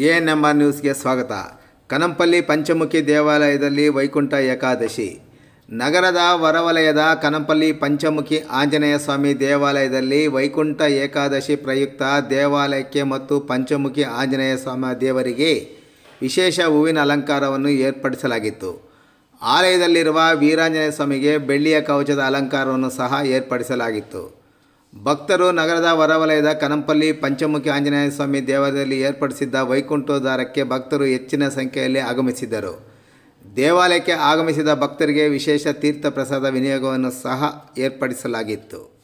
A number ನ್ಯೂಸ್ಗೆ ಸ್ವಾಗತ ಕನಂಪಲ್ಲಿ ಪಂಚಮುಖಿ ದೇವಾಲಯದಲ್ಲಿ ವೈಕುಂಠ ಏಕಾದಶಿ ನಗರದ ಹೊರವಲಯದ ಕನಂಪಲ್ಲಿ ಪಂಚಮುಖಿ ಆಂಜನೇಯ ಸ್ವಾಮಿ ದೇವಾಲಯದಲ್ಲಿ ವೈಕುಂಠ ಏಕಾದಶಿ ಪ್ರಯುಕ್ತ ದೇವಾಲಯಕ್ಕೆ ಮತ್ತು ಪಂಚಮುಖಿ ಆಂಜನೇಯ ಸ್ವಾಮಿ ದೇವರಿಗೆ ವಿಶೇಷ ಹೂವಿನ ಅಲಂಕಾರವನ್ನು ಏರ್ಪಡಿಸಲಾಗಿತ್ತು ಆಲಯದಲ್ಲಿರುವ ವೀರಾಂಜನೇಯ ಸ್ವಾಮಿಗೆ ಬೆಳ್ಳಿಯ ಕವಚದ ಅಲಂಕಾರವನ್ನು ಸಹ ಏರ್ಪಡಿಸಲಾಗಿತ್ತು ಭಕ್ತರು ನಗರದ ಹೊರವಲಯದ ಕನಂಪಲ್ಲಿ ಪಂಚಮುಖಿ ಆಂಜನೇಯ ಸ್ವಾಮಿ ದೇವಾಲಯದಲ್ಲಿ ಏರ್ಪಡಿಸಿದ್ದ ವೈಕುಂಠೋದ್ಧಾರಕ್ಕೆ ಭಕ್ತರು ಹೆಚ್ಚಿನ ಸಂಖ್ಯೆಯಲ್ಲಿ ಆಗಮಿಸಿದ್ದರು ದೇವಾಲಯಕ್ಕೆ ಆಗಮಿಸಿದ ಭಕ್ತರಿಗೆ ವಿಶೇಷ ತೀರ್ಥ ಪ್ರಸಾದ ವಿನಿಯೋಗವನ್ನು ಸಹ ಏರ್ಪಡಿಸಲಾಗಿತ್ತು